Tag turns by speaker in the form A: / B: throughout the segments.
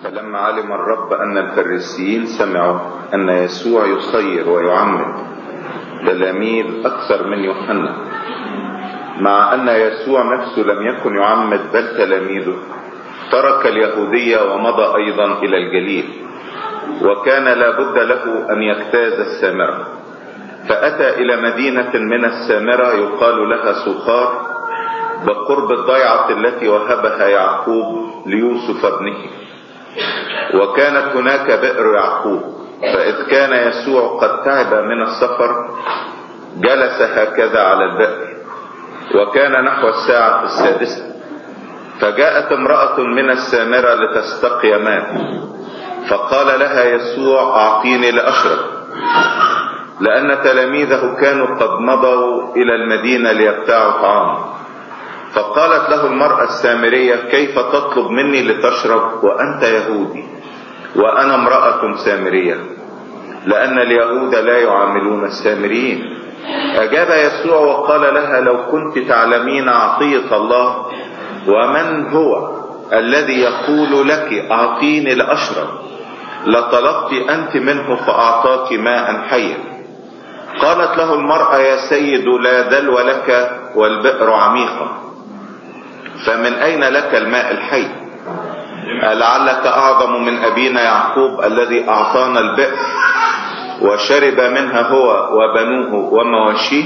A: فلما علم الرب أن الفريسيين سمعوا أن يسوع يصير ويعمد تلاميذ أكثر من يوحنا مع أن يسوع نفسه لم يكن يعمد بل تلاميذه ترك اليهودية ومضى أيضا إلى الجليل وكان لابد له أن يجتاز السامرة فأتى إلى مدينة من السامرة يقال لها سخار بقرب الضيعة التي وهبها يعقوب ليوسف ابنه وكانت هناك بئر يعقوب فإذ كان يسوع قد تعب من السفر جلس هكذا على البئر وكان نحو الساعة السادسة فجاءت امرأة من السامرة لتستقي ماء فقال لها يسوع أعطيني لأشرب لأن تلاميذه كانوا قد مضوا إلى المدينة ليبتاعوا طعاما فقالت له المرأة السامرية كيف تطلب مني لتشرب وأنت يهودي وأنا امرأة سامرية لأن اليهود لا يعاملون السامريين أجاب يسوع وقال لها لو كنت تعلمين عطية الله ومن هو الذي يقول لك أعطيني لأشرب لطلبت أنت منه فأعطاك ماء حيا قالت له المرأة يا سيد لا دلو لك والبئر عميقة فمن أين لك الماء الحي لعلك أعظم من أبينا يعقوب الذي أعطانا البئر وشرب منها هو وبنوه ومواشيه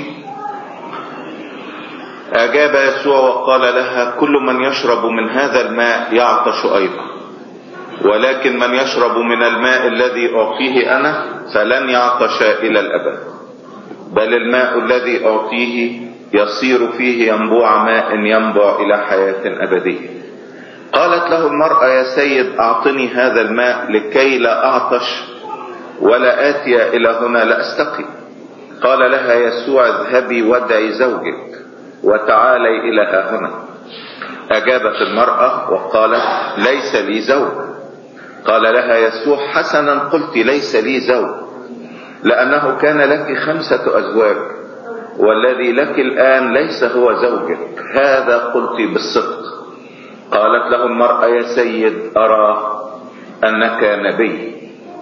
A: أجاب يسوع وقال لها كل من يشرب من هذا الماء يعطش أيضا ولكن من يشرب من الماء الذي أعطيه أنا فلن يعطش إلى الأبد بل الماء الذي أعطيه يصير فيه ينبوع ماء ينبع إلى حياة أبدية قالت له المرأة يا سيد أعطني هذا الماء لكي لا أعطش ولا آتي إلى هنا لأستقي قال لها يسوع اذهبي ودعي زوجك وتعالي إلى ها هنا أجابت المرأة وقالت ليس لي زوج قال لها يسوع حسنا قلت ليس لي زوج لأنه كان لك خمسة أزواج والذي لك الآن ليس هو زوجك هذا قلت بالصدق قالت له المرأة يا سيد أرى أنك نبي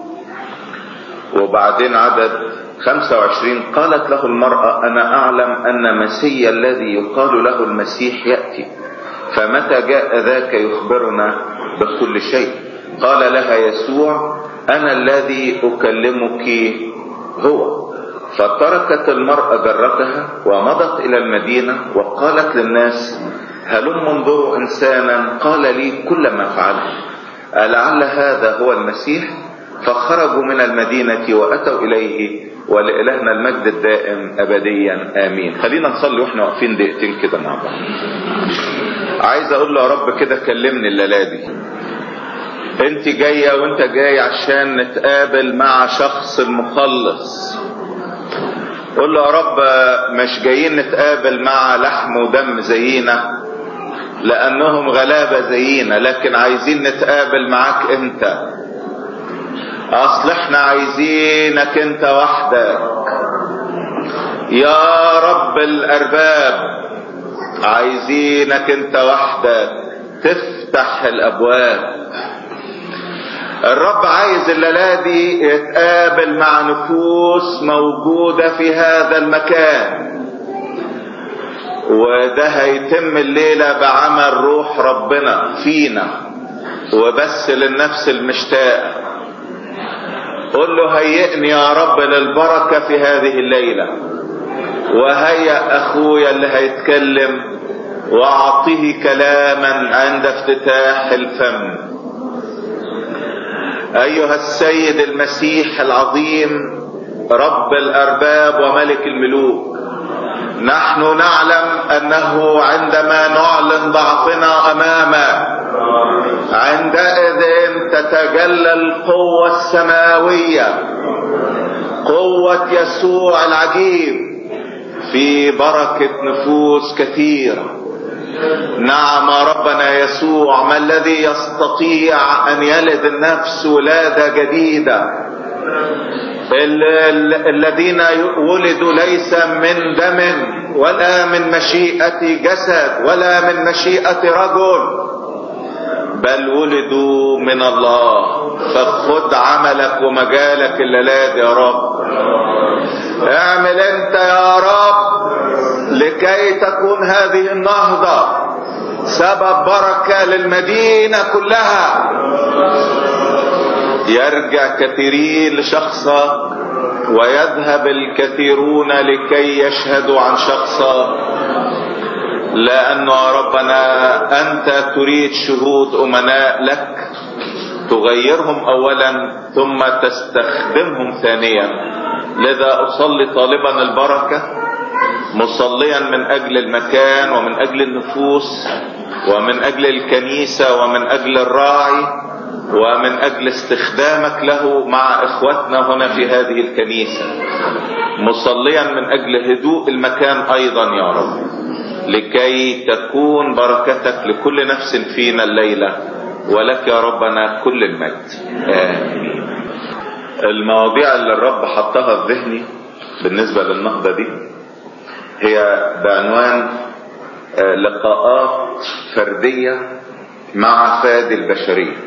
A: وبعدين عدد 25 قالت له المرأة أنا أعلم أن مسيا الذي يقال له المسيح يأتي فمتى جاء ذاك يخبرنا بكل شيء قال لها يسوع أنا الذي أكلمك هو فتركت المرأة جرتها ومضت إلى المدينة وقالت للناس هلم انظروا إنسانا قال لي كل ما فعله ألعل هذا هو المسيح فخرجوا من المدينة وأتوا إليه ولإلهنا المجد الدائم أبديا آمين خلينا نصلي وإحنا واقفين دقيقتين كده مع بعض عايز أقول له يا رب كده كلمني الليلة دي انت جاية وانت جاي عشان نتقابل مع شخص المخلص قول له يا رب مش جايين نتقابل مع لحم ودم زينا لانهم غلابة زينا لكن عايزين نتقابل معاك انت اصل احنا عايزينك انت وحدك يا رب الارباب عايزينك انت وحدك تفتح الابواب الرب عايز الليلة دي يتقابل مع نفوس موجودة في هذا المكان وده هيتم الليلة بعمل روح ربنا فينا وبس للنفس المشتاقة قل له هيئني يا رب للبركة في هذه الليلة وهيأ أخويا اللي هيتكلم وأعطيه كلاما عند افتتاح الفم أيها السيد المسيح العظيم رب الأرباب وملك الملوك نحن نعلم أنه عندما نعلن ضعفنا أمامك عندئذ تتجلى القوة السماوية قوة يسوع العجيب في بركة نفوس كثيرة نعم ربنا يسوع ما الذي يستطيع ان يلد النفس ولادة جديدة ال ال الذين ولدوا ليس من دم ولا من مشيئة جسد ولا من مشيئة رجل بل ولدوا من الله فخد عملك ومجالك الليلات يا رب اعمل انت يا رب لكي تكون هذه النهضة سبب بركة للمدينة كلها يرجع كثيرين لشخصك ويذهب الكثيرون لكي يشهدوا عن شخصك لأنه يا ربنا أنت تريد شهود أمناء لك تغيرهم أولا ثم تستخدمهم ثانيا لذا أصلي طالبا البركة مصليا من أجل المكان ومن أجل النفوس ومن أجل الكنيسة ومن أجل الراعي ومن أجل استخدامك له مع إخوتنا هنا في هذه الكنيسة مصليا من أجل هدوء المكان أيضا يا رب لكي تكون بركتك لكل نفس فينا الليلة ولك يا ربنا كل المجد آمين المواضيع اللي الرب حطها في ذهني بالنسبة للنهضة دي هي بعنوان لقاءات فردية مع فادي البشرية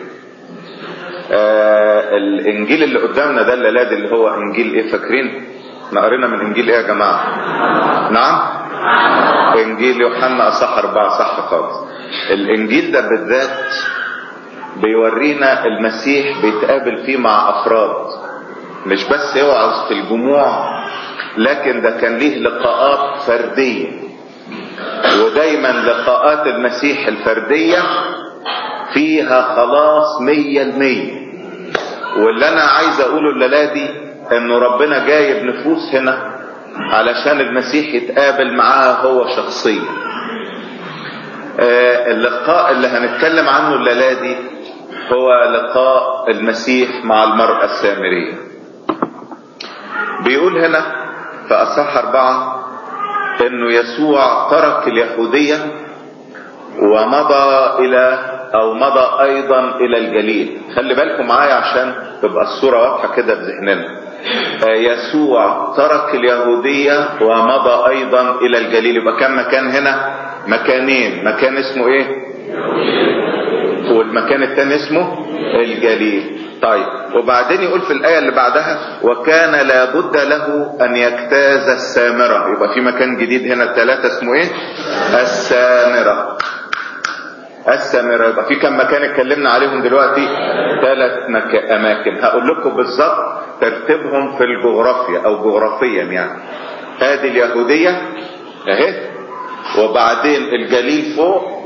A: آه الانجيل اللي قدامنا ده الليلاد اللي هو انجيل ايه فاكرين احنا قرينا من انجيل ايه يا جماعه نعم انجيل يوحنا اصح اربعة صح خالص الانجيل ده بالذات بيورينا المسيح بيتقابل فيه مع افراد مش بس يوعظ في الجموع لكن ده كان ليه لقاءات فرديه ودايما لقاءات المسيح الفرديه فيها خلاص مية المية واللي انا عايز اقوله الليلة دي انه ربنا جايب نفوس هنا علشان المسيح يتقابل معاها هو شخصيا آه اللقاء اللي هنتكلم عنه الليلة دي هو لقاء المسيح مع المرأة السامرية بيقول هنا في أصح أربعة انه يسوع ترك اليهودية ومضى الى او مضى ايضا الى الجليل خلي بالكم معايا عشان تبقى الصورة واضحة كده في ذهننا يسوع ترك اليهودية ومضى ايضا الى الجليل يبقى كم مكان هنا مكانين مكان اسمه ايه والمكان التاني اسمه الجليل طيب وبعدين يقول في الآية اللي بعدها وكان لابد له أن يجتاز السامرة يبقى في مكان جديد هنا الثلاثة اسمه ايه السامرة السامرة يبقى في كم مكان اتكلمنا عليهم دلوقتي ثلاث مك... أماكن هقول لكم بالظبط ترتيبهم في الجغرافيا أو جغرافيا يعني هذه اليهودية اهي وبعدين الجليل فوق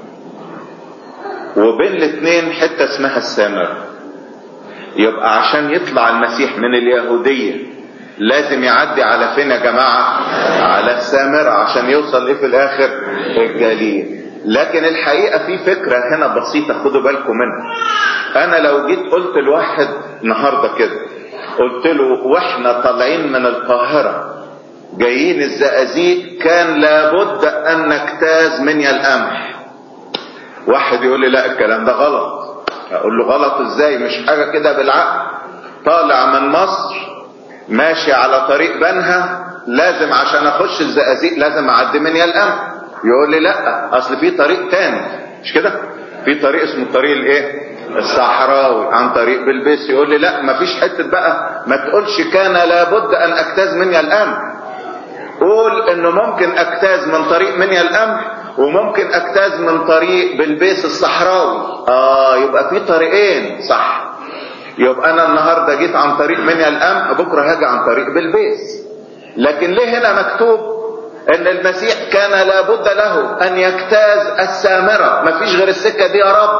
A: وبين الاثنين حتة اسمها السامرة يبقى عشان يطلع المسيح من اليهودية لازم يعدي على فين يا جماعة على السامرة عشان يوصل ايه في الاخر الجليل لكن الحقيقة في فكرة هنا بسيطة خدوا بالكم منها انا لو جيت قلت لواحد النهاردة كده قلت له واحنا طالعين من القاهرة جايين الزقازيق كان لابد ان نجتاز منيا القمح واحد يقول لي لا الكلام ده غلط اقول له غلط ازاي مش حاجة كده بالعقل طالع من مصر ماشي على طريق بنها لازم عشان اخش الزقازيق لازم اعدي منيا القمح يقول لي لا اصل في طريق تاني مش كده في طريق اسمه الطريق الايه الصحراوي عن طريق بلبس يقول لي لا مفيش حتة بقى ما تقولش كان لابد ان اجتاز منيا القمح قول انه ممكن اجتاز من طريق منيا القمح وممكن اجتاز من طريق بلبيس الصحراوي اه يبقى في طريقين صح يبقى انا النهاردة جيت عن طريق منيا القمح بكرة هاجي عن طريق بلبيس لكن ليه هنا مكتوب ان المسيح كان لابد له ان يجتاز السامرة مفيش غير السكة دي يا رب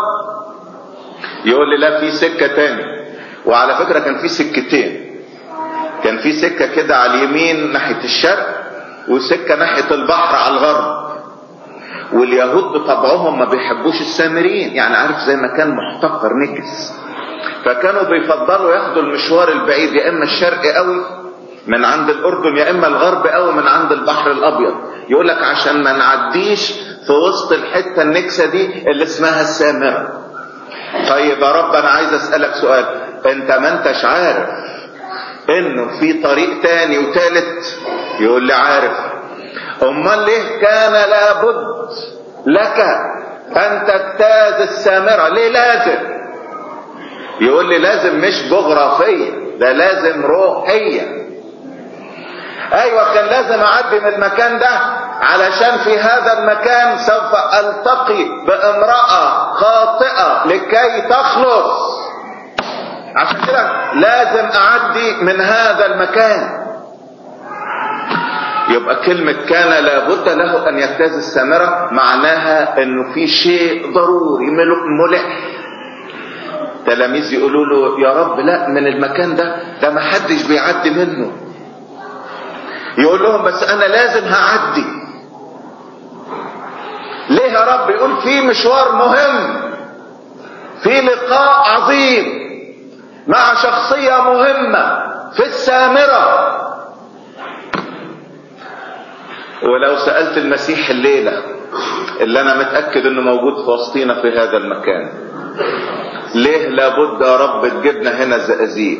A: يقول لي لا في سكة تاني وعلى فكرة كان في سكتين كان في سكة كده على اليمين ناحية الشرق وسكة ناحية البحر على الغرب واليهود بطبعهم ما بيحبوش السامريين يعني عارف زي ما كان محتقر نجس فكانوا بيفضلوا ياخدوا المشوار البعيد يا اما الشرق قوي من عند الاردن يا اما الغرب قوي من عند البحر الابيض يقول لك عشان ما نعديش في وسط الحته النكسه دي اللي اسمها السامره طيب يا رب انا عايز اسالك سؤال انت ما انتش عارف انه في طريق تاني وتالت يقول لي عارف امال ليه كان لابد لك ان تجتاز السامرة ليه لازم يقول لي لازم مش جغرافية ده لازم روحية ايوه كان لازم اعدي من المكان ده علشان في هذا المكان سوف التقي بامرأة خاطئة لكي تخلص عشان كده لازم اعدي من هذا المكان يبقى كلمة كان لابد له ان يجتاز السامرة معناها انه في شيء ضروري ملح تلاميذ يقولوا له يا رب لا من المكان ده ده ما حدش بيعدي منه يقول لهم بس انا لازم هعدي ليه يا رب يقول في مشوار مهم في لقاء عظيم مع شخصية مهمة في السامرة ولو سألت المسيح الليلة اللي انا متأكد انه موجود في وسطينا في هذا المكان ليه لابد يا رب تجيبنا هنا الزقازيق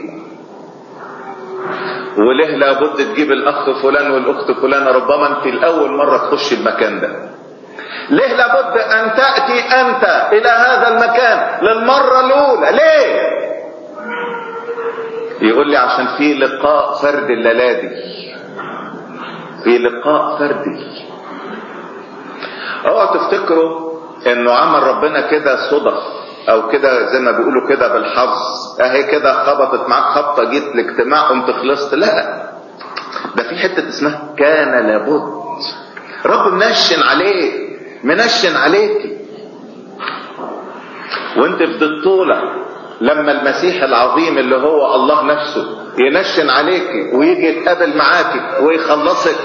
A: وليه لابد تجيب الاخ فلان والاخت فلانه ربما انت الاول مره تخش المكان ده ليه لابد ان تاتي انت الى هذا المكان للمره الاولى ليه يقول لي عشان في لقاء فرد الليلادي في لقاء فردي اوعوا تفتكروا انه عمل ربنا كده صدف او كده زي ما بيقولوا كده بالحظ اهي كده خبطت معاك خبطه جيت الاجتماع قمت خلصت لا ده في حته اسمها كان لابد رب منشن عليك منشن عليك وانت في الطولة لما المسيح العظيم اللي هو الله نفسه ينشن عليك ويجي يتقابل معاك ويخلصك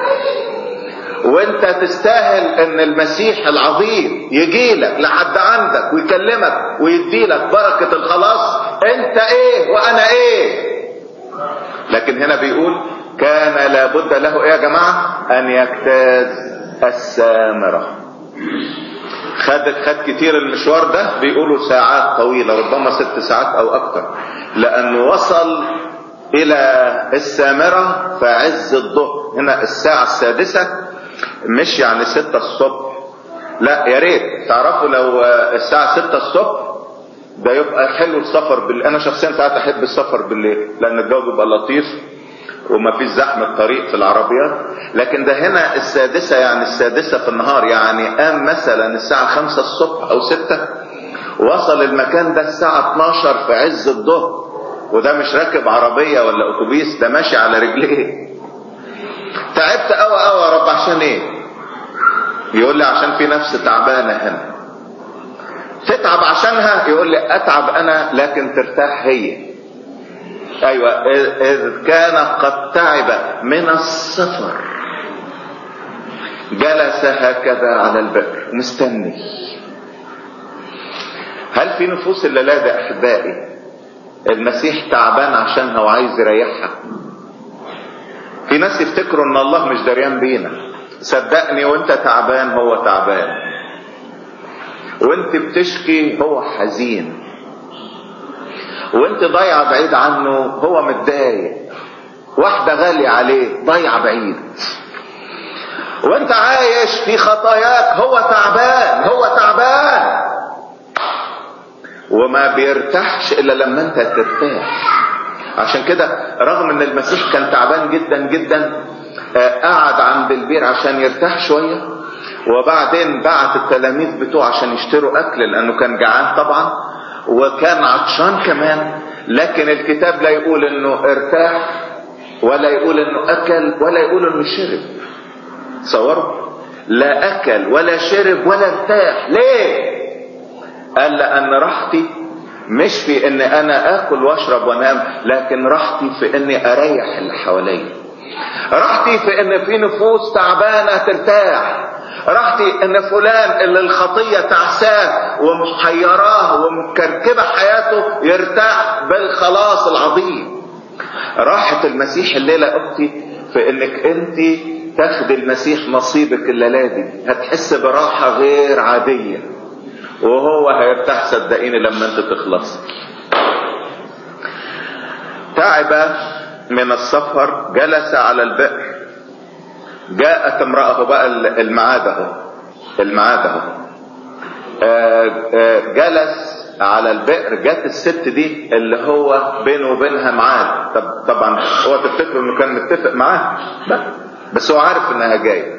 A: وانت تستاهل ان المسيح العظيم يجيلك لحد عندك ويكلمك ويديلك بركة الخلاص انت ايه وانا ايه لكن هنا بيقول كان لابد له ايه يا جماعة ان يجتاز السامرة خد خد كتير المشوار ده بيقولوا ساعات طويلة ربما ست ساعات او اكتر لانه وصل الى السامرة في عز الظهر هنا الساعة السادسة مش يعني ستة الصبح لا يا ريت تعرفوا لو الساعة ستة الصبح ده يبقى حلو السفر بال... انا شخصيا ساعات احب السفر بالليل لان الجو بيبقى لطيف وما فيش زحمة طريق في العربيات لكن ده هنا السادسة يعني السادسة في النهار يعني قام مثلا الساعة خمسة الصبح او ستة وصل المكان ده الساعة 12 في عز الظهر وده مش راكب عربية ولا اتوبيس ده ماشي على رجليه تعبت قوي قوي يا رب عشان ايه يقول لي عشان في نفس تعبانة هنا تتعب عشانها يقول لي اتعب انا لكن ترتاح هي ايوه اذ كان قد تعب من السفر جلس هكذا على البئر مستني هل في نفوس الليلة احبائي المسيح تعبان عشانها وعايز يريحها في ناس يفتكروا ان الله مش دريان بينا صدقني وانت تعبان هو تعبان وانت بتشكي هو حزين وانت ضايعه بعيد عنه هو متضايق واحده غاليه عليه ضايعه بعيد وانت عايش في خطاياك هو تعبان هو تعبان وما بيرتاحش الا لما انت ترتاح عشان كده رغم ان المسيح كان تعبان جدا جدا قعد عند البير عشان يرتاح شوية وبعدين بعت التلاميذ بتوعه عشان يشتروا اكل لانه كان جعان طبعا وكان عطشان كمان لكن الكتاب لا يقول انه ارتاح ولا يقول انه اكل ولا يقول انه شرب تصوروا لا اكل ولا شرب ولا ارتاح ليه قال لان راحتي مش في ان انا اكل واشرب وانام لكن راحتي في اني اريح اللي حواليا راحتي في ان في نفوس تعبانه ترتاح راحتي ان فلان اللي الخطيه تعساه ومحيراه ومكركبه حياته يرتاح بالخلاص العظيم راحة المسيح الليلة اختي في انك انت تاخد المسيح نصيبك الليلة دي هتحس براحة غير عادية وهو هيرتاح صدقيني لما انت تخلصي تعب من السفر جلس على البئر جاءت امرأة بقى المعاد اهو المعاد اهو جلس على البئر جت الست دي اللي هو بينه وبينها ميعاد طب طبعا هو تفتكروا انه كان متفق معاه لا بس هو عارف انها جايه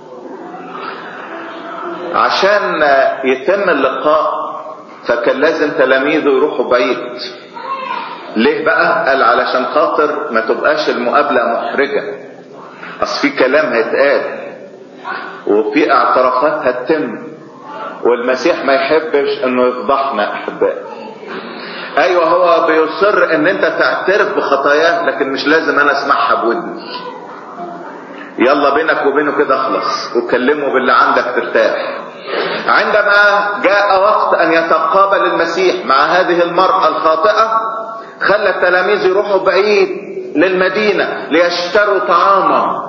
A: عشان يتم اللقاء فكان لازم تلاميذه يروحوا بعيد ليه بقى قال علشان خاطر ما تبقاش المقابله محرجه اصل في كلام هيتقال وفي اعترافات هتتم والمسيح ما يحبش انه يفضحنا احبائي ايوه هو بيصر ان انت تعترف بخطاياه لكن مش لازم انا اسمعها بودني يلا بينك وبينه كده اخلص وكلمه باللي عندك ترتاح عندما جاء وقت ان يتقابل المسيح مع هذه المرأة الخاطئة خلى التلاميذ يروحوا بعيد للمدينة ليشتروا طعاما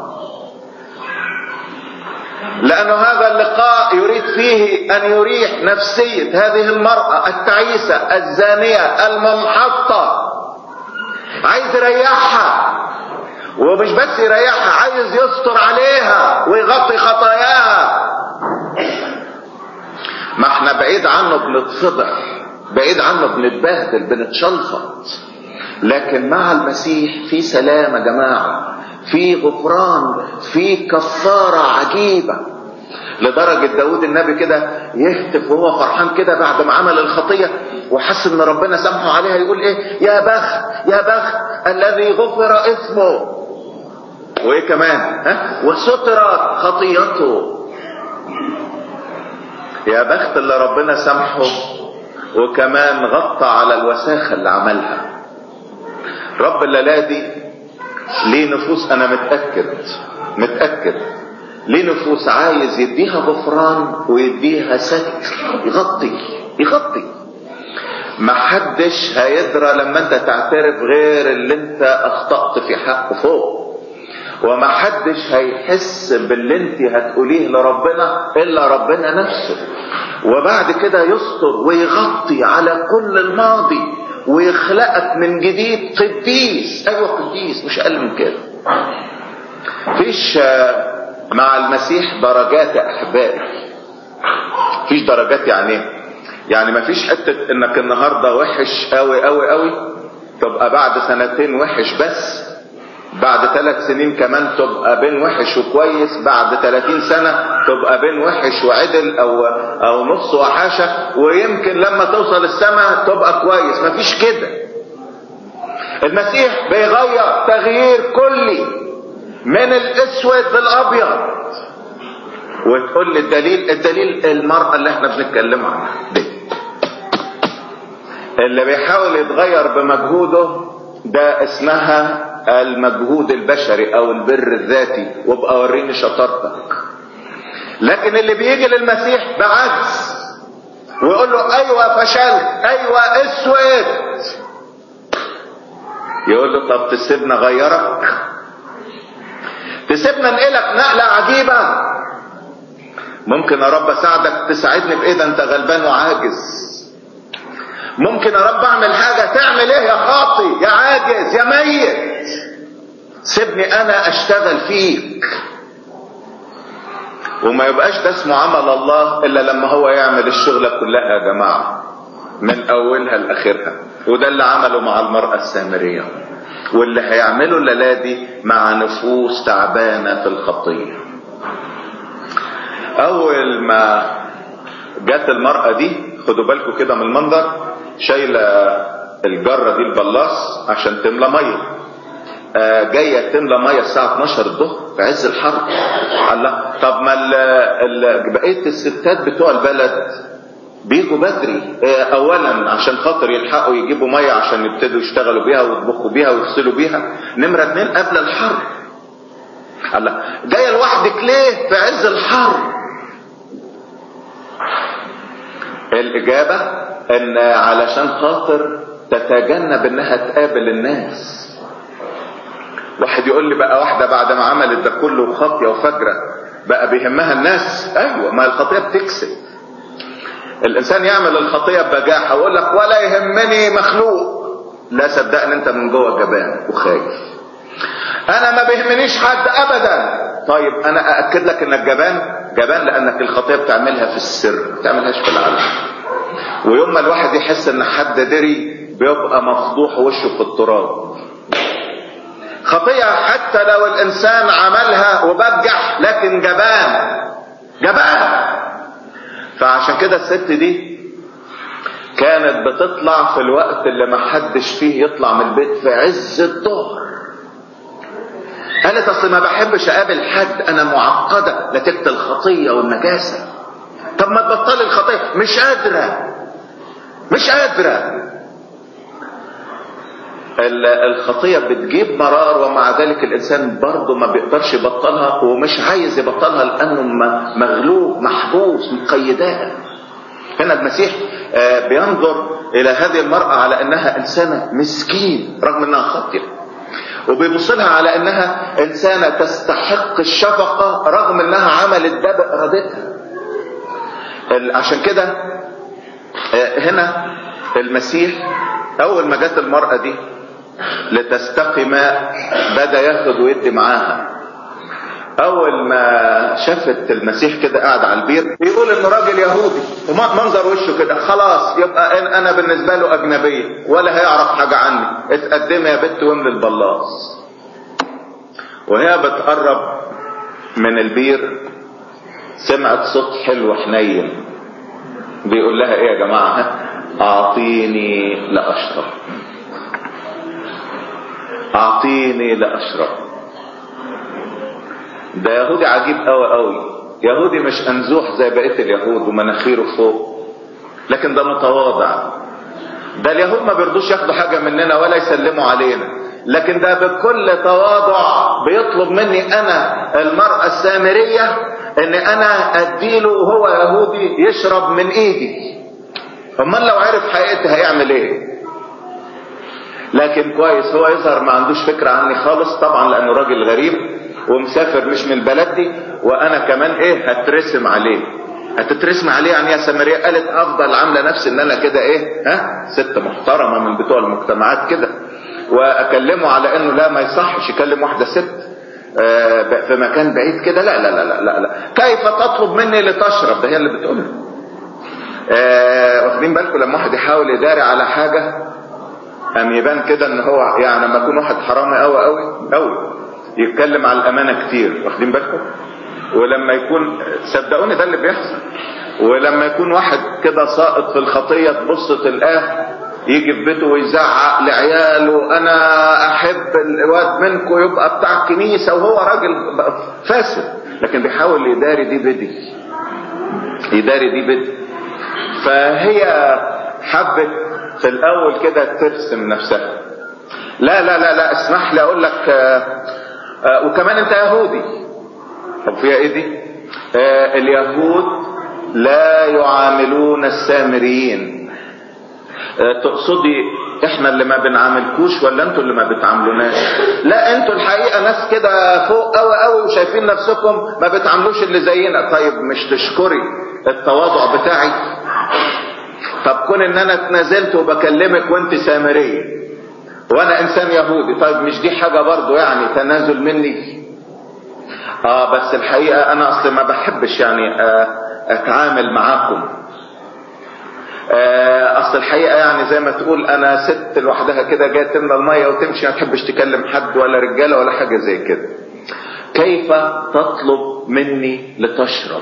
A: لأن هذا اللقاء يريد فيه أن يريح نفسية هذه المرأة التعيسة الزانية المنحطة عايز يريحها ومش بس يريحها عايز يستر عليها ويغطي خطاياها ما احنا بعيد عنه بنتفضح بعيد عنه بنتبهدل بنتشلفط لكن مع المسيح في سلام يا جماعه في غفران في كفارة عجيبة لدرجة داود النبي كده يهتف وهو فرحان كده بعد ما عمل الخطية وحس ان ربنا سامحه عليها يقول ايه يا بخت يا بخت الذي غفر اسمه وايه كمان ها وسترت خطيته يا بخت اللي ربنا سامحه وكمان غطى على الوساخة اللي عملها رب الليلة دي ليه نفوس انا متأكد متأكد ليه نفوس عايز يديها غفران ويديها ستر يغطي يغطي ما حدش هيدرى لما انت تعترف غير اللي انت اخطأت في حقه فوق وما حدش هيحس باللي انت هتقوليه لربنا الا ربنا نفسه وبعد كده يستر ويغطي على كل الماضي ويخلقك من جديد قديس ايوه قديس مش اقل من كده فيش مع المسيح درجات يا احبائي فيش درجات يعني ايه يعني ما فيش حته انك النهارده وحش قوي قوي قوي تبقى بعد سنتين وحش بس بعد ثلاث سنين كمان تبقى بين وحش وكويس بعد 30 سنة تبقى بين وحش وعدل او او نص وحاشة ويمكن لما توصل السماء تبقى كويس مفيش كده المسيح بيغير تغيير كلي من الاسود للابيض وتقول لي الدليل الدليل المرأة اللي احنا بنتكلم عنها دي اللي بيحاول يتغير بمجهوده ده اسمها المجهود البشري او البر الذاتي وابقى وريني شطارتك لكن اللي بيجي للمسيح بعجز ويقول له ايوه فشلت ايوه اسود يقول له طب تسيبنا غيرك تسيبنا نقلك نقلة عجيبة ممكن يا رب اساعدك تساعدني بايه ده انت غلبان وعاجز ممكن يا رب اعمل حاجة تعمل ايه يا خاطي يا عاجز يا ميت سيبني انا اشتغل فيك وما يبقاش ده اسمه عمل الله الا لما هو يعمل الشغلة كلها يا جماعة من اولها لاخرها وده اللي عمله مع المرأة السامرية واللي هيعمله الليلة دي مع نفوس تعبانة في الخطية اول ما جت المرأة دي خدوا بالكم كده من المنظر شايلة الجرة دي البلاص عشان تملى مية آه جاية تملى مية الساعة 12 الظهر في عز الحر الله طب ما ال ال بقية الستات بتوع البلد بيجوا بدري آه اولا عشان خاطر يلحقوا يجيبوا مية عشان يبتدوا يشتغلوا بيها ويطبخوا بيها ويغسلوا بيها نمرة اتنين قبل الحر الله جاية لوحدك ليه في عز الحر الاجابة ان علشان خاطر تتجنب انها تقابل الناس واحد يقول لي بقى واحدة بعد ما عملت ده كله خطية وفجرة بقى بيهمها الناس ايوه ما الخطية بتكسب الانسان يعمل الخطية ببجاحة ويقول لك ولا يهمني مخلوق لا صدقني انت من جوه جبان وخايف انا ما بيهمنيش حد ابدا طيب انا ااكد لك انك جبان جبان لانك الخطيه بتعملها في السر ما بتعملهاش في العلن ويوم ما الواحد يحس ان حد دري بيبقى مفضوح وشه في التراب خطية حتى لو الانسان عملها وبجح لكن جبان جبان فعشان كده الست دي كانت بتطلع في الوقت اللي ما حدش فيه يطلع من البيت في عز الظهر قالت اصل ما بحبش اقابل حد انا معقده نتيجه الخطيه والنجاسه طب ما تبطلي الخطيه مش قادره مش قادره الخطية بتجيب مرار ومع ذلك الإنسان برضه ما بيقدرش يبطلها ومش عايز يبطلها لأنه مغلوب محبوس مقيداها هنا المسيح بينظر إلى هذه المرأة على أنها إنسانة مسكين رغم أنها خاطئة وبيبص لها على أنها إنسانة تستحق الشفقة رغم أنها عملت ده بإرادتها عشان كده هنا المسيح أول ما جت المرأة دي لتستقي ماء بدا ياخد ويدي معاها اول ما شافت المسيح كده قاعد على البير بيقول انه راجل يهودي ومنظر وشه كده خلاص يبقى انا بالنسبه له اجنبيه ولا هيعرف حاجه عني اتقدمي يا بت واملي البلاص وهي بتقرب من البير سمعت صوت حلو حنين بيقول لها ايه يا جماعه اعطيني لاشرب اعطيني لاشرب ده يهودي عجيب قوي قوي يهودي مش انزوح زي بقيه اليهود ومناخيره فوق لكن ده متواضع ده اليهود ما بيرضوش ياخدوا حاجه مننا ولا يسلموا علينا لكن ده بكل تواضع بيطلب مني انا المراه السامريه ان انا اديله وهو يهودي يشرب من ايدي امال لو عرف حقيقتي هيعمل ايه لكن كويس هو يظهر ما عندوش فكرة عني خالص طبعا لانه راجل غريب ومسافر مش من البلد دي وانا كمان ايه هترسم عليه هتترسم عليه يعني يا سامرية قالت افضل عاملة نفسي ان انا كده ايه ها ست محترمة من بتوع المجتمعات كده واكلمه على انه لا ما يصحش يكلم واحدة ست في مكان بعيد كده لا لا لا لا لا, لا. كيف تطلب مني لتشرب ده هي اللي بتقولها آه واخدين بالكم لما واحد يحاول يداري على حاجة قام يبان كده ان هو يعني لما يكون واحد حرامي قوي قوي قوي يتكلم على الامانه كتير واخدين بالكم ولما يكون صدقوني ده اللي بيحصل ولما يكون واحد كده ساقط في الخطيه تبص تلقاه يجي في بيته ويزعق لعياله انا احب الواد منكم يبقى بتاع كنيسه وهو راجل فاسد لكن بيحاول يداري دي بدي يداري دي بدي فهي حبت في الاول كده ترسم نفسها لا لا لا لا اسمح لي اقول لك آآ آآ وكمان انت يهودي طب فيها ايه دي اليهود لا يعاملون السامريين تقصدي احنا اللي ما بنعاملكوش ولا انتوا اللي ما بتعاملوناش لا انتوا الحقيقه ناس كده فوق قوي قوي وشايفين نفسكم ما بتعاملوش اللي زينا طيب مش تشكري التواضع بتاعي طب كون ان انا اتنازلت وبكلمك وانت سامريه وانا انسان يهودي طيب مش دي حاجه برضو يعني تنازل مني اه بس الحقيقه انا اصلا ما بحبش يعني آه اتعامل معاكم اصل الحقيقه يعني زي ما تقول انا ست لوحدها كده جايه تملى الميه وتمشي ما تحبش تكلم حد ولا رجاله ولا حاجه زي كده كيف تطلب مني لتشرب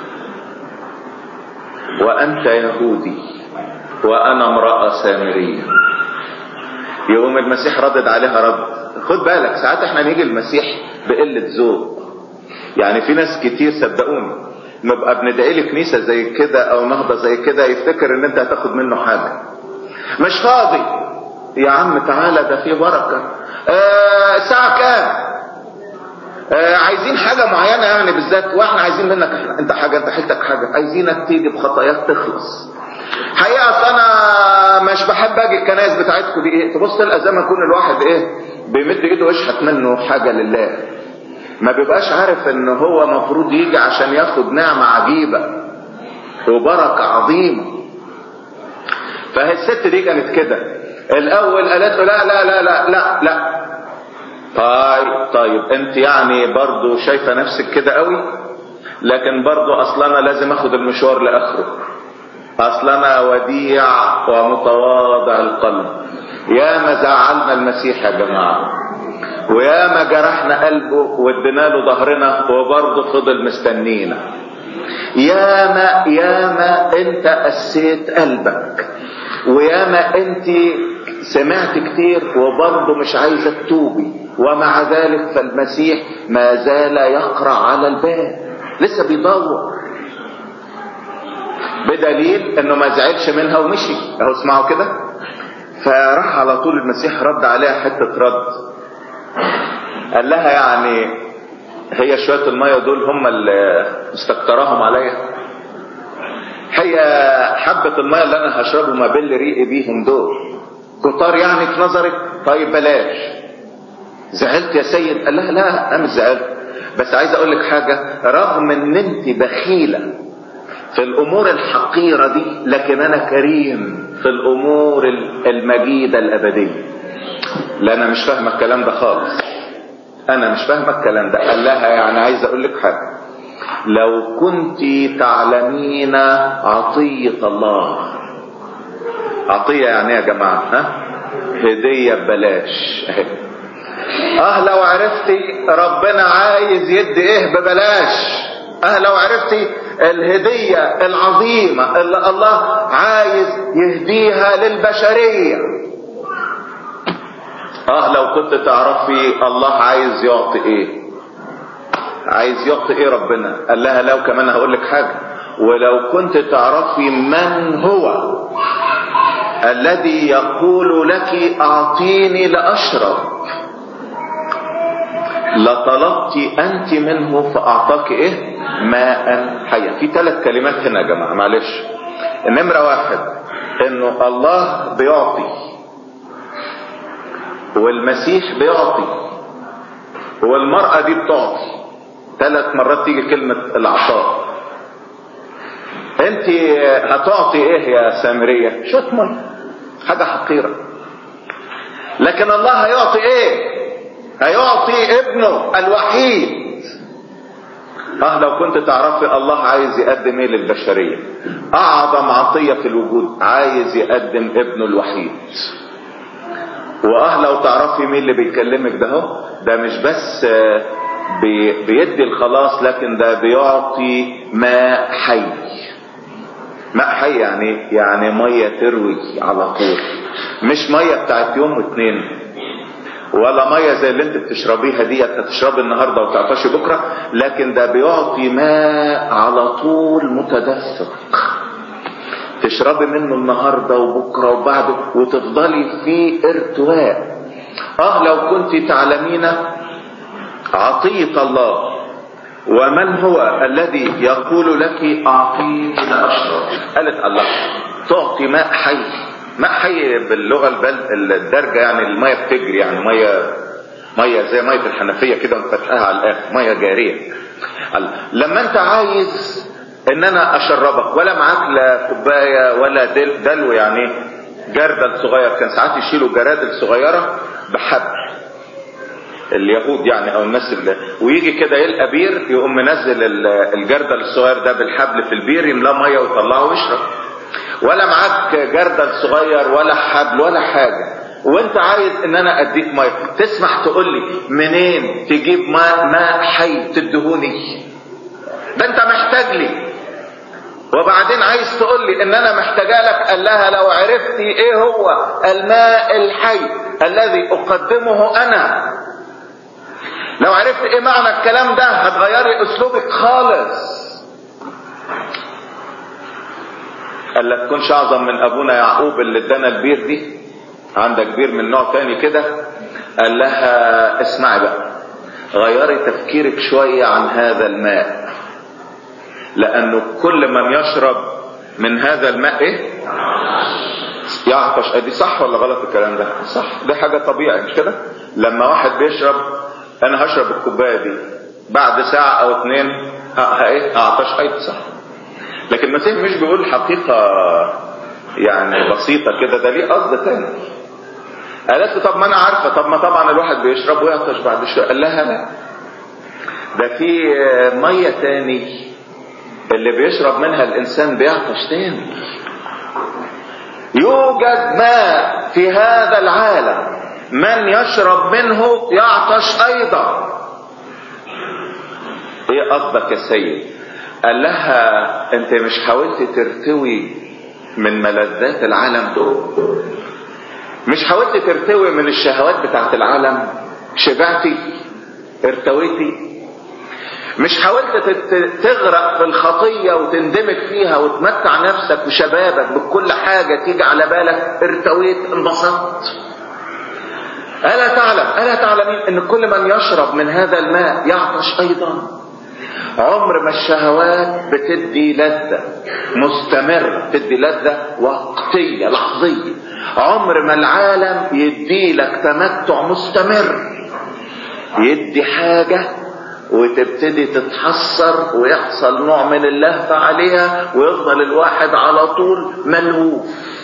A: وانت يهودي وانا امراه سامريه يقوم المسيح ردد عليها رد خد بالك ساعات احنا نيجي المسيح بقله ذوق يعني في ناس كتير صدقوني نبقى بندعي لي كنيسة زي كده او نهضة زي كده يفتكر ان انت هتاخد منه حاجة مش فاضي يا عم تعالى ده في بركة آه الساعة كام آه عايزين حاجة معينة يعني بالذات واحنا عايزين منك احنا انت حاجة انت حيلتك حاجة عايزينك تيجي بخطاياك تخلص حقيقة اصل انا مش بحب اجي الكنائس بتاعتكم دي ايه تبص تلقى زي ما يكون الواحد ايه بيمد ايده ويشحت منه حاجة لله ما بيبقاش عارف ان هو مفروض يجي عشان ياخد نعمة عجيبة وبركة عظيمة فهي الست دي كانت كده الاول قالت له لا لا لا لا لا لا طيب طيب انت يعني برضو شايفة نفسك كده قوي لكن برضو اصل انا لازم اخد المشوار لاخره اصل انا وديع ومتواضع القلب يا ما زعلنا المسيح يا جماعه ويا ما جرحنا قلبه وادينا له ظهرنا وبرضه فضل مستنينا يا ما يا ما انت قسيت قلبك ويا ما انت سمعت كتير وبرضه مش عايزه تتوبي ومع ذلك فالمسيح ما زال يقرع على الباب لسه بيدور بدليل انه ما زعلش منها ومشي اهو اسمعوا كده فراح على طول المسيح رد عليها حته رد قال لها يعني هي شويه الميه دول هم اللي مستكتراهم عليا هي حبة المية اللي انا هشربهم ابل ريقي بيهم دول كتار يعني في نظرك طيب بلاش زعلت يا سيد قال لها لا انا مش زعلت بس عايز اقول لك حاجة رغم ان انت بخيلة في الامور الحقيرة دي لكن انا كريم في الامور المجيدة الابدية لا انا مش فاهمة الكلام ده خالص انا مش فاهمة الكلام ده قال لها يعني عايز اقول لك حاجة لو كنت تعلمين عطية الله عطية يعني يا جماعة ها هدية ببلاش اه لو عرفتي ربنا عايز يدي ايه ببلاش اه لو عرفتي الهدية العظيمة اللي الله عايز يهديها للبشرية اه لو كنت تعرفي الله عايز يعطي ايه عايز يعطي ايه ربنا قال لها لو كمان هقول لك حاجة ولو كنت تعرفي من هو الذي يقول لك اعطيني لاشرب لطلبت انت منه فاعطاك ايه ماء حيا في ثلاث كلمات هنا يا جماعه معلش النمره واحد انه الله بيعطي والمسيح بيعطي والمرأة دي بتعطي ثلاث مرات تيجي كلمة العطاء انت هتعطي ايه يا سامرية شوية مية حاجة حقيرة لكن الله هيعطي ايه هيعطي ابنه الوحيد اه لو كنت تعرفي الله عايز يقدم ايه للبشرية اعظم عطية في الوجود عايز يقدم ابنه الوحيد واه لو تعرفي مين اللي بيكلمك ده هو ده مش بس بي بيدي الخلاص لكن ده بيعطي ماء حي ماء حي يعني يعني ميه تروي على طول مش ميه بتاعت يوم واتنين ولا ميه زي اللي انت بتشربيها ديت هتشربي النهارده وتعطشي بكره لكن ده بيعطي ماء على طول متدفق تشربي منه النهارده وبكره وبعده وتفضلي في ارتواء اه لو كنت تعلمين عطية الله ومن هو الذي يقول لك اعطيني لاشرب قالت الله تعطي ماء حي ماء حي باللغه البل الدرجه يعني الميه بتجري يعني ميه ميه زي ميه الحنفيه كده مفتحها على الاخر ميه جاريه لما انت عايز ان انا اشربك ولا معاك لا كوبايه ولا دل دلو يعني جردل صغير كان ساعات يشيلوا جرادل صغيره بحبل اليهود يعني او الناس اللي ويجي كده يلقى بير يقوم منزل الجردل الصغير ده بالحبل في البير يملاه ميه ويطلعه ويشرب ولا معاك جردل صغير ولا حبل ولا حاجه وانت عايز ان انا اديك ميه تسمح تقول لي منين تجيب ماء ماء حي تدهوني ده انت محتاج لي وبعدين عايز تقول لي ان انا محتاجه لك قال لها لو عرفتي ايه هو الماء الحي الذي اقدمه انا لو عرفت ايه معنى الكلام ده هتغيري اسلوبك خالص قال لك تكونش اعظم من ابونا يعقوب اللي ادانا البير دي عندك بير من نوع تاني كده قال لها اسمعي بقى غيري تفكيرك شوية عن هذا الماء لانه كل من يشرب من هذا الماء ايه يعطش ادي صح ولا غلط الكلام ده صح دي حاجة طبيعي مش كده لما واحد بيشرب انا هشرب الكوبايه دي بعد ساعه او اتنين ايه اعطش اي صح لكن المسيح مش بيقول حقيقه يعني بسيطه كده ده ليه قصد تاني قالت له طب ما انا عارفه طب ما طبعا الواحد بيشرب ويعطش بعد شويه قال لها لا ده في ميه تاني اللي بيشرب منها الانسان بيعطش تاني يوجد ماء في هذا العالم من يشرب منه يعطش ايضا ايه قصدك يا سيد قال لها انت مش حاولت ترتوي من ملذات العالم مش حاولت ترتوي من الشهوات بتاعت العالم شبعتي ارتويتي مش حاولت تغرق في الخطية وتندمج فيها وتمتع نفسك وشبابك بكل حاجة تيجي على بالك ارتويت انبسطت ألا تعلم ألا تعلمين أن كل من يشرب من هذا الماء يعطش أيضا عمر ما الشهوات بتدي لذة مستمرة تدي لذة وقتية لحظية عمر ما العالم يدي لك تمتع مستمر يدي حاجة وتبتدي تتحسر ويحصل نوع من اللهفة عليها ويفضل الواحد على طول ملهوف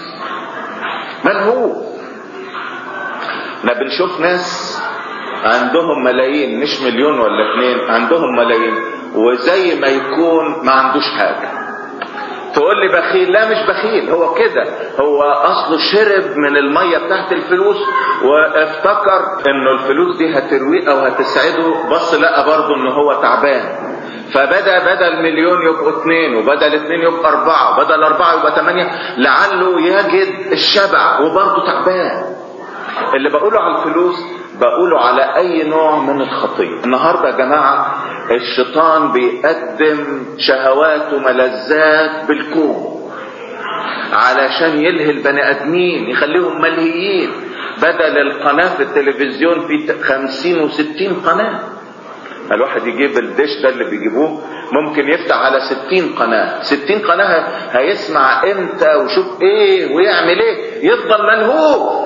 A: ملهوف احنا بنشوف ناس عندهم ملايين مش مليون ولا اتنين عندهم ملايين وزي ما يكون ما عندوش حاجة تقول لي بخيل لا مش بخيل هو كده هو اصله شرب من المية بتاعت الفلوس وافتكر انه الفلوس دي هترويه او هتسعده بص لقى برضه ان هو تعبان فبدا بدل مليون يبقوا اثنين وبدل اثنين يبقى اربعة وبدل اربعة يبقى ثمانية لعله يجد الشبع وبرضه تعبان اللي بقوله على الفلوس بقوله على اي نوع من الخطية النهاردة يا جماعة الشيطان بيقدم شهوات وملذات بالكون علشان يلهي البني ادمين يخليهم ملهيين بدل القناة في التلفزيون في خمسين وستين قناة الواحد يجيب الدش ده اللي بيجيبوه ممكن يفتح على ستين قناة ستين قناة هيسمع امتى وشوف ايه ويعمل ايه يفضل ملهوف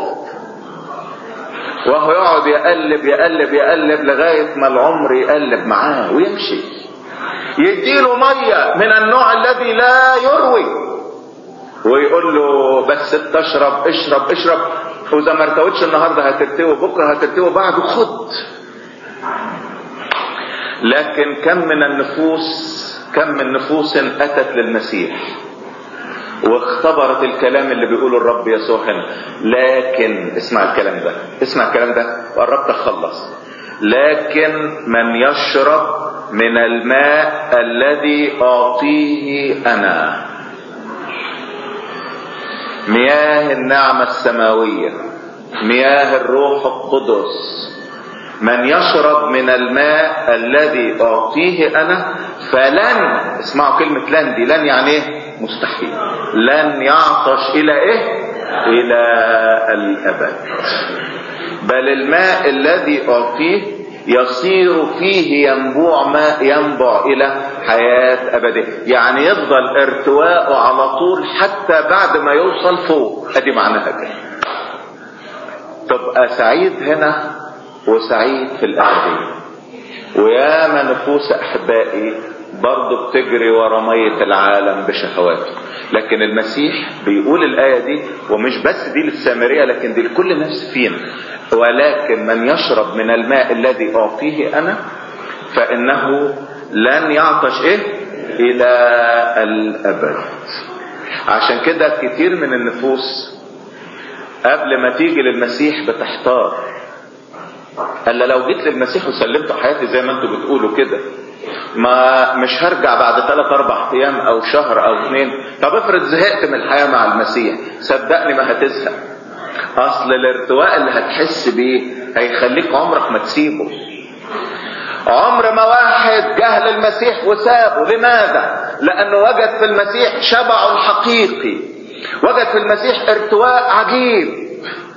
A: وهو يقعد يقلب يقلب يقلب لغاية ما العمر يقلب معاه ويمشي يديله مية من النوع الذي لا يروي ويقول له بس تشرب اشرب اشرب واذا ما ارتويتش النهارده هترتوي بكره هترتوي بعده خد لكن كم من النفوس كم من نفوس اتت للمسيح واختبرت الكلام اللي بيقوله الرب يسوع هنا لكن اسمع الكلام ده اسمع الكلام ده وقربت اخلص لكن من يشرب من الماء الذي اعطيه انا مياه النعمه السماويه مياه الروح القدس من يشرب من الماء الذي اعطيه انا فلن اسمعوا كلمه لن دي لن يعني ايه مستحيل لن يعطش الى ايه الى الابد بل الماء الذي اعطيه يصير فيه ينبوع ماء ينبع الى حياة ابدية يعني يفضل ارتواءه على طول حتى بعد ما يوصل فوق ادي معناها كده تبقى سعيد هنا وسعيد في الابدية وياما نفوس احبائي برضه بتجري ورا مية العالم بشهواته لكن المسيح بيقول الآية دي ومش بس دي للسامرية لكن دي لكل نفس فينا ولكن من يشرب من الماء الذي أعطيه أنا فإنه لن يعطش إيه إلى الأبد عشان كده كتير من النفوس قبل ما تيجي للمسيح بتحتار قال لو جيت للمسيح وسلمت حياتي زي ما انتوا بتقولوا كده ما مش هرجع بعد ثلاث اربع ايام او شهر او اثنين طب افرض زهقت من الحياه مع المسيح صدقني ما هتزهق اصل الارتواء اللي هتحس بيه هيخليك عمرك ما تسيبه عمر ما واحد جه للمسيح وسابه لماذا لانه وجد في المسيح شبعه الحقيقي وجد في المسيح ارتواء عجيب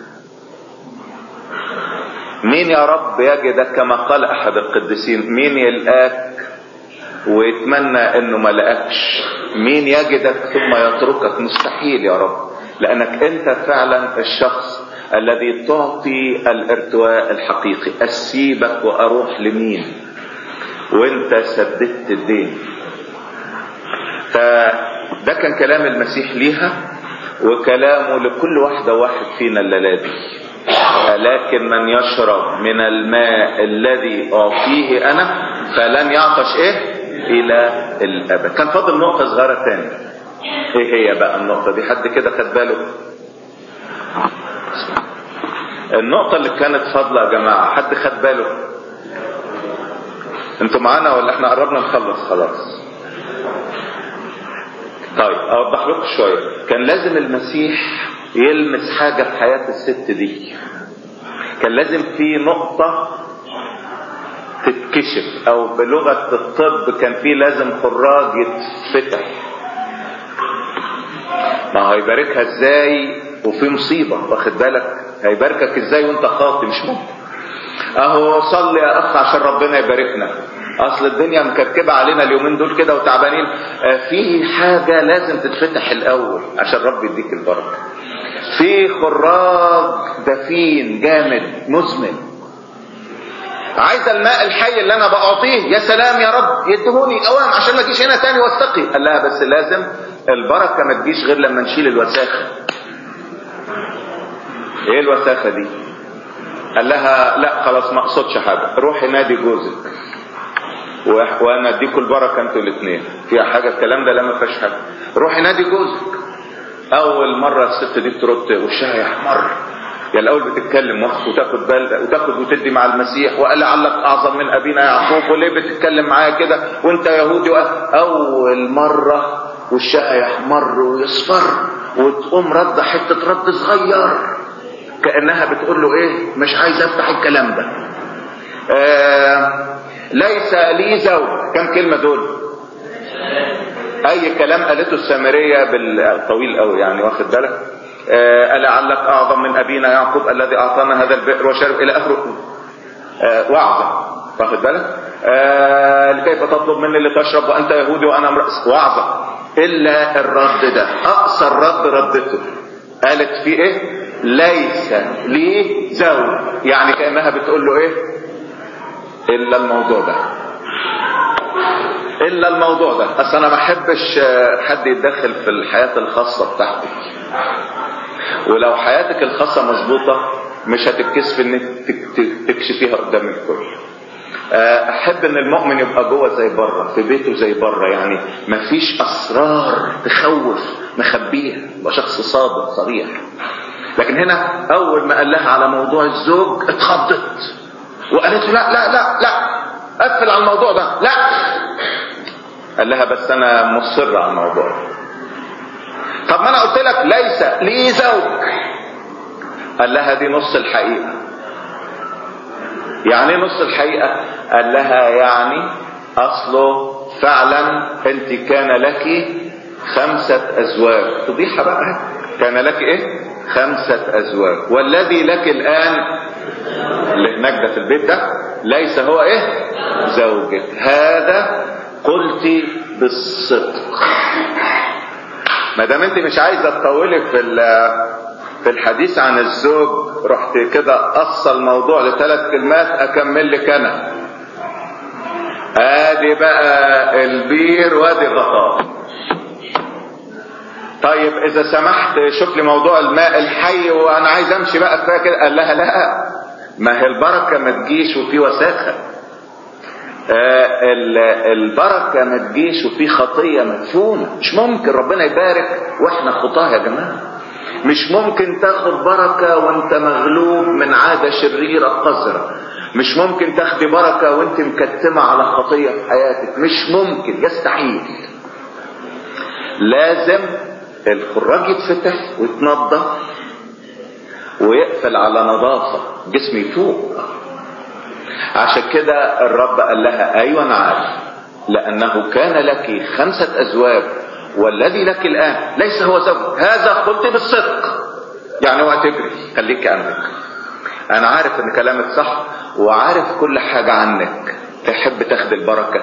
A: مين يا رب يجدك كما قال احد القديسين مين يلقاك ويتمنى انه ما لقاكش مين يجدك ثم يتركك مستحيل يا رب لانك انت فعلا الشخص الذي تعطي الارتواء الحقيقي اسيبك واروح لمين وانت سددت الدين فده كان كلام المسيح ليها وكلامه لكل واحدة واحد فينا الليلة دي لكن من يشرب من الماء الذي أعطيه أنا فلن يعطش إيه إلى الابد كان فاضل نقطة صغيرة تاني ايه هي بقى النقطة دي حد كده خد باله النقطة اللي كانت فاضلة يا جماعة حد خد باله انتوا معانا ولا احنا قربنا نخلص خلاص طيب اوضح لكم شوية كان لازم المسيح يلمس حاجة في حياة الست دي كان لازم في نقطة تتكشف او بلغة الطب كان في لازم خراج يتفتح ما هو هيباركها ازاي وفي مصيبة واخد بالك هيباركك ازاي وانت خاطي مش ممكن اهو صلي يا اخ عشان ربنا يباركنا اصل الدنيا مكركبة علينا اليومين دول كده وتعبانين في حاجة لازم تتفتح الاول عشان رب يديك البركة في خراج دفين جامد مزمن عايز الماء الحي اللي انا بعطيه يا سلام يا رب يدهوني اوام عشان ما اجيش هنا تاني واستقي قال لها بس لازم البركة ما تجيش غير لما نشيل الوساخة ايه الوساخة دي قال لها لا خلاص ما اقصدش حاجة روحي نادي جوزك وانا اديكوا البركة انتوا الاثنين فيها حاجة الكلام ده لا ما فيهاش حاجة روحي نادي جوزك اول مرة الست دي ترد وشها يحمر يا الاول بتتكلم وتاخد بال وتاخد وتدي مع المسيح وقال لعلك اعظم من ابينا يعقوب وليه بتتكلم معايا كده وانت يهودي اول مره وشها يحمر ويصفر وتقوم رد حته رد صغير كانها بتقول له ايه مش عايز افتح الكلام ده آه ليس لي زوج كم كلمه دول اي كلام قالته السامريه بالطويل قوي يعني واخد بالك آه لعلك اعظم من ابينا يعقوب الذي اعطانا هذا البئر وشرب الى اخره آه وعظه واخد بالك آه لكيف تطلب مني لتشرب وانت يهودي وانا امرأ وعظه الا الرد ده اقصى الرد ردته قالت في ايه ليس لي زوج يعني كانها بتقول له ايه الا الموضوع ده الا الموضوع ده اصل انا ما احبش حد يتدخل في الحياه الخاصه بتاعتك ولو حياتك الخاصه مظبوطه مش هتتكسف انك تكشفيها قدام الكل احب ان المؤمن يبقى جوه زي بره في بيته زي بره يعني مفيش اسرار تخوف مخبيها يبقى شخص صادق صريح لكن هنا اول ما قال لها على موضوع الزوج اتخضت وقالت له لا لا لا لا اقفل على الموضوع ده لا قال لها بس انا مصر على الموضوع طب ما انا قلت لك ليس لي زوج قال لها دي نص الحقيقه يعني نص الحقيقه قال لها يعني اصله فعلا انت كان لك خمسه ازواج فضيحه بقى كان لك ايه خمسه ازواج والذي لك الان اللي هناك ده في البيت ده ليس هو ايه زوجك هذا قلت بالصدق ما دام انت مش عايزه تطولي في في الحديث عن الزوج رحت كده قص الموضوع لثلاث كلمات اكمل لك انا ادي بقى البير وادي غطاء طيب اذا سمحت شوف لي موضوع الماء الحي وانا عايز امشي بقى كفايه كده قال لها لا ما هي البركه ما تجيش وفي وساخه آه البركه ما تجيش وفي خطيه مدفونه مش ممكن ربنا يبارك واحنا خطاه يا جماعه مش ممكن تاخد بركه وانت مغلوب من عاده شريره قذره مش ممكن تاخدي بركه وانت مكتمه على خطيه في حياتك مش ممكن يستحيل لازم الخراج يتفتح ويتنضف ويقفل على نظافة جسم يفوق عشان كده الرب قال لها ايوه انا عارف لانه كان لك خمسة ازواج والذي لك الان ليس هو زوج هذا قلت بالصدق يعني اوعى تجري خليك عندك انا عارف ان كلامك صح وعارف كل حاجة عنك تحب تاخد البركة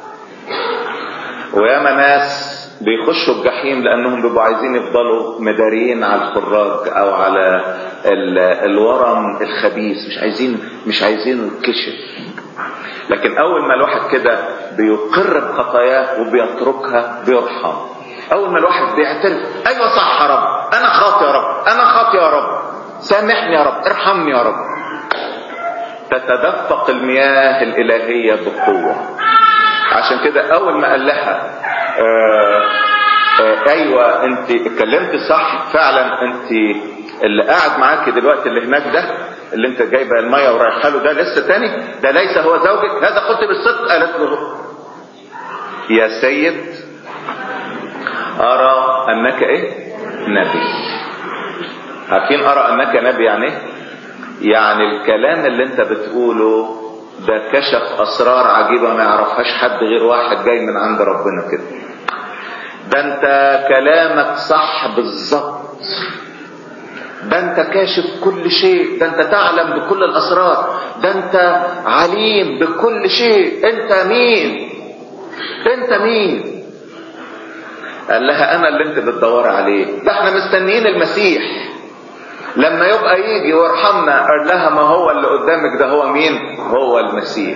A: وياما ناس بيخشوا الجحيم لانهم بيبقوا عايزين يفضلوا مداريين على الخراج او على الورم الخبيث مش عايزين مش عايزينه يتكشف لكن اول ما الواحد كده بيقر بخطاياه وبيتركها بيرحم اول ما الواحد بيعترف ايوه صح يا رب انا خاطي يا رب انا خاطي يا رب سامحني يا رب ارحمني يا رب تتدفق المياه الالهيه بقوه عشان كده اول ما قال لها آه آه ايوه انت اتكلمت صح فعلا انت اللي قاعد معاك دلوقتي اللي هناك ده اللي انت جايبه الميه ورايحه له ده لسه تاني ده ليس هو زوجك هذا قلت بالصدق قالت له يا سيد ارى انك ايه نبي عارفين ارى انك نبي يعني ايه يعني الكلام اللي انت بتقوله ده كشف اسرار عجيبه ما يعرفهاش حد غير واحد جاي من عند ربنا كده ده انت كلامك صح بالظبط ده انت كاشف كل شيء ده انت تعلم بكل الاسرار ده انت عليم بكل شيء انت مين انت مين قال لها انا اللي انت بتدور عليه ده احنا مستنيين المسيح لما يبقى يجي ويرحمنا قال لها ما هو اللي قدامك ده هو مين هو المسيح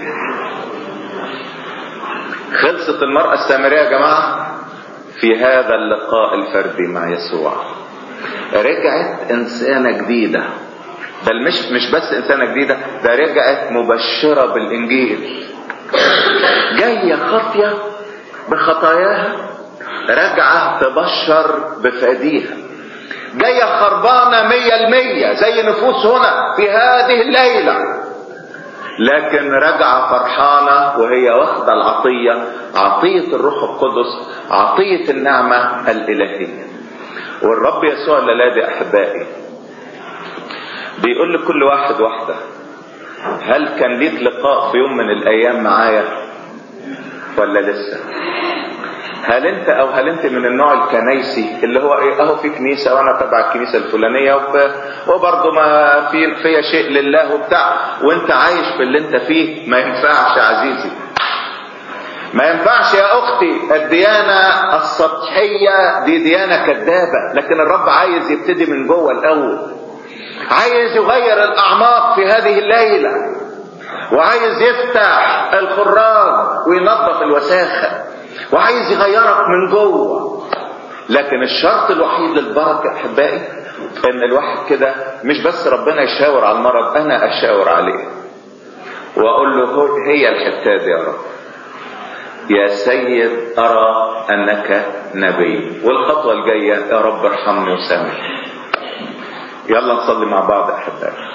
A: خلصت المرأة السامرية يا جماعة في هذا اللقاء الفردي مع يسوع رجعت انسانة جديدة بل مش مش بس انسانة جديدة ده رجعت مبشرة بالانجيل جاية خاطية بخطاياها راجعة تبشر بفاديها جاية خربانة مية المية زي نفوس هنا في هذه الليلة لكن رجع فرحانة وهي واخدة العطية عطية الروح القدس عطية النعمة الإلهية والرب يسوع الليلة أحبائي بيقول لكل واحد واحدة هل كان ليك لقاء في يوم من الأيام معايا ولا لسه هل انت او هل انت من النوع الكنيسي اللي هو ايه اهو في كنيسه وانا تبع الكنيسه الفلانيه وبرضه ما في فيها شيء لله وبتاع وانت عايش في اللي انت فيه ما ينفعش يا عزيزي ما ينفعش يا اختي الديانه السطحيه دي ديانه كذابه لكن الرب عايز يبتدي من جوه الاول عايز يغير الاعماق في هذه الليله وعايز يفتح الخراج وينظف الوساخه وعايز يغيرك من جوه لكن الشرط الوحيد للبركه احبائي ان الواحد كده مش بس ربنا يشاور على المرض انا اشاور عليه واقول له هي الحته دي يا رب يا سيد ارى انك نبي والخطوه الجايه يا رب ارحمني وسامحني يلا نصلي مع بعض احبائي